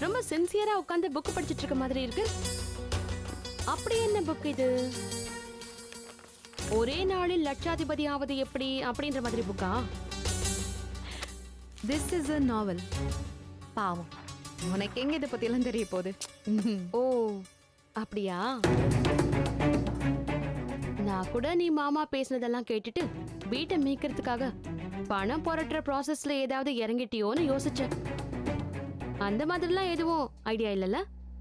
ரொம்ப சின்சியரா உட்காந்து புக் படிச்சிட்டு இருக்க மாதிரி இருக்கு அப்படி என்ன புக் இது ஒரே நாளில் லட்சாதிபதி ஆவது எப்படி அப்படின்ற மாதிரி புக்கா திஸ் இஸ் அ நாவல் பாவம் உனக்கு எங்க இதை பத்தியெல்லாம் தெரிய போகுது ம்ஹும். ஓ அப்படியா நான் கூட நீ மாமா பேசுனதெல்லாம் கேட்டுட்டு வீட்டை மீட்கிறதுக்காக பணம் புரட்டுற ப்ராசஸ்ல ஏதாவது இறங்கிட்டியோன்னு யோசிச்சேன் அந்த மாதிரிலாம் எதுவும் ஐடியா இல்லைல்ல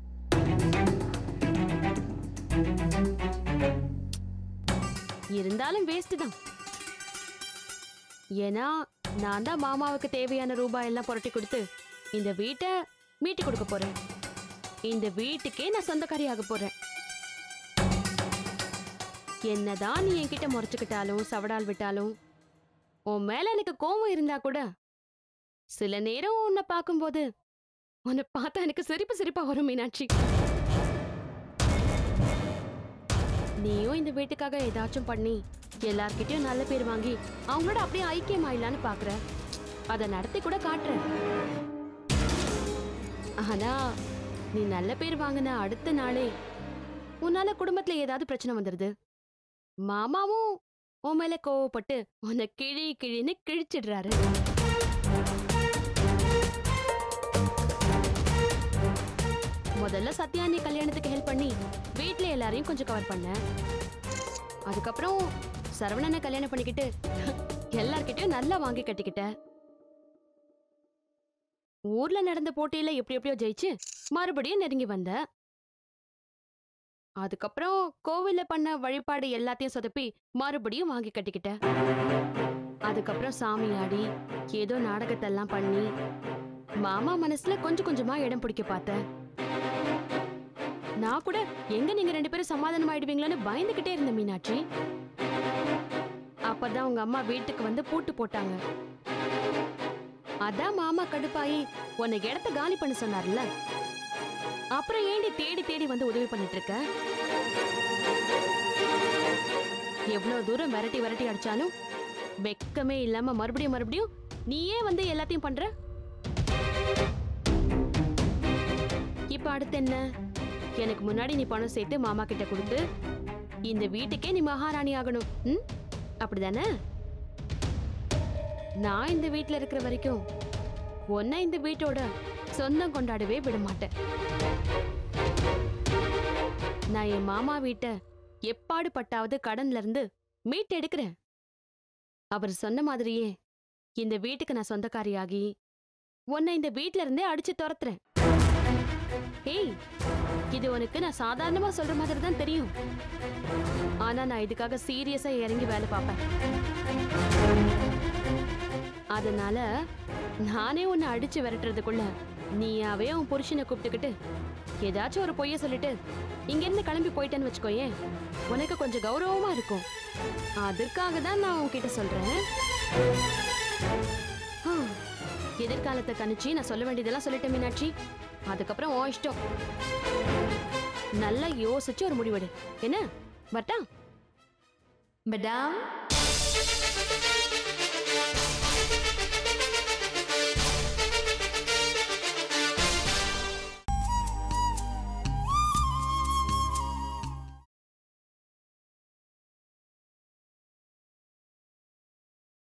இருந்தாலும் வேஸ்ட் தான் ஏன்னா நான் தான் மாமாவுக்கு தேவையான ரூபாய் எல்லாம் புரட்டி கொடுத்து இந்த வீட்டை மீட்டு கொடுக்க போறேன் இந்த வீட்டுக்கே நான் சொந்தக்காரி ஆக போறேன் என்னதான் நீ என்கிட்ட முறைச்சுக்கிட்டாலும் சவடால் விட்டாலும் உன் மேல எனக்கு கோவம் இருந்தா கூட சில நேரம் உன்னை பார்க்கும்போது உன்னை பார்த்தா எனக்கு சிரிப்பு சிரிப்பா வரும் மீனாட்சி நீயும் இந்த வீட்டுக்காக ஏதாச்சும் பண்ணி எல்லார்கிட்டயும் நல்ல பேர் வாங்கி அவங்களோட அப்படியே ஐக்கியம் ஆயிடலான்னு பாக்குற அதை நடத்தி கூட காட்டுற ஆனா நீ நல்ல பேர் வாங்கின அடுத்த நாளே உன்னால குடும்பத்துல ஏதாவது பிரச்சனை வந்துருது மாமாவும் உன் மேல கோவப்பட்டு உன்னை கிழி கிழின்னு கிழிச்சிடுறாரு முதல்ல சத்யா நீ கல்யாணத்துக்கு ஹெல்ப் பண்ணி வீட்ல எல்லாரையும் கொஞ்சம் கவர் பண்ண அதுக்கப்புறம் சரவணனை கல்யாணம் பண்ணிக்கிட்டு எல்லார்கிட்டயும் நல்லா வாங்கி கட்டிக்கிட்ட ஊர்ல நடந்த போட்டியில எப்படி எப்படியோ ஜெயிச்சு மறுபடியும் நெருங்கி வந்த அதுக்கப்புறம் கோவில்ல பண்ண வழிபாடு எல்லாத்தையும் சொதப்பி மறுபடியும் வாங்கி கட்டிக்கிட்ட அதுக்கப்புறம் சாமி ஆடி ஏதோ நாடகத்தெல்லாம் பண்ணி மாமா மனசுல கொஞ்சம் கொஞ்சமா இடம் பிடிக்க பார்த்தேன் நான் கூட எங்க நீங்க ரெண்டு பேரும் சமாதானம் ஆயிடுவீங்களோன்னு பயந்துகிட்டே இருந்தேன் மீனாட்சி அப்பதான் உங்க அம்மா வீட்டுக்கு வந்து பூட்டு போட்டாங்க அதான் மாமா கடுப்பாயி உன்னை இடத்த காலி பண்ண சொன்னார்ல அப்புறம் ஏண்டி தேடி தேடி வந்து உதவி பண்ணிட்டு இருக்க எவ்வளவு தூரம் விரட்டி விரட்டி அடிச்சாலும் வெக்கமே இல்லாம மறுபடியும் மறுபடியும் நீயே வந்து எல்லாத்தையும் பண்ற இப்ப அடுத்து என்ன எனக்கு முன்னாடி நீ பணம் சேர்த்து மாமா கிட்ட கொடுத்து இந்த வீட்டுக்கே நீ மகாராணி ஆகணும் ம் அப்படிதானே நான் இந்த வீட்ல இருக்கிற வரைக்கும் உன்னை இந்த வீட்டோட சொந்தம் கொண்டாடவே விட மாட்டேன் நான் என் மாமா வீட்டை எப்பாடு பட்டாவது கடன்ல இருந்து மீட்டு எடுக்கிறேன் அவர் சொன்ன மாதிரியே இந்த வீட்டுக்கு நான் சொந்தக்காரியாகி உன்னை இந்த வீட்ல இருந்தே அடிச்சு துரத்துறேன் ஏய் இது உனக்கு நான் சாதாரணமா சொல்ற மாதிரி தான் தெரியும் ஆனா நான் இதுக்காக சீரியஸா இறங்கி வேலை பார்ப்பேன் அதனால நானே உன்னை அடிச்சு விரட்டுறதுக்குள்ள நீயாவே உன் புருஷனை கூப்பிட்டுக்கிட்டு ஏதாச்சும் ஒரு பொய்ய சொல்லிட்டு இங்க இருந்து கிளம்பி போயிட்டேன்னு வச்சுக்கோயேன் உனக்கு கொஞ்சம் கௌரவமா இருக்கும் அதற்காக தான் நான் உன்கிட்ட சொல்றேன் ஆ, எதிர்காலத்தை கணிச்சு நான் சொல்ல வேண்டியதெல்லாம் சொல்லிட்டேன் மீனாட்சி அதுக்கப்புறம் உன் இஷ்டம் நல்லா யோசிச்சு ஒரு முடிவெடு என்ன வரட்டா மேடம்